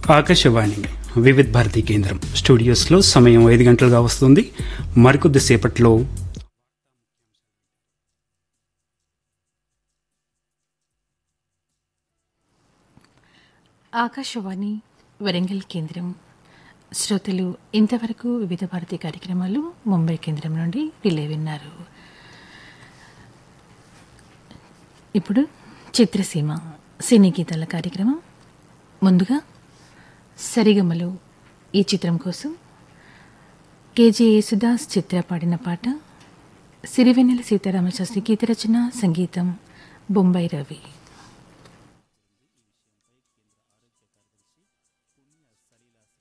ఆకాశవాణి వివిధ్ భారతి కేంద్రం స్టూడియోస్లో సమయం ఐదు గంటలుగా వస్తుంది మరికొద్ది సేపట్లో ఆకాశవాణి వరంగల్ కేంద్రం శ్రోతలు ఇంతవరకు వివిధ భారతి కార్యక్రమాలు ముంబై కేంద్రం నుండి రిలే విన్నారు ఇప్పుడు చిత్రసీమ సినీ గీతాల కార్యక్రమం ముందుగా సరిగమలు ఈ చిత్రం కోసం కేజీ యేసుదాస్ చిత్ర పాడిన పాట సిరివెన్నెల సీతారామశాస్త్రి గీత రచన సంగీతం బొంబాయి రవి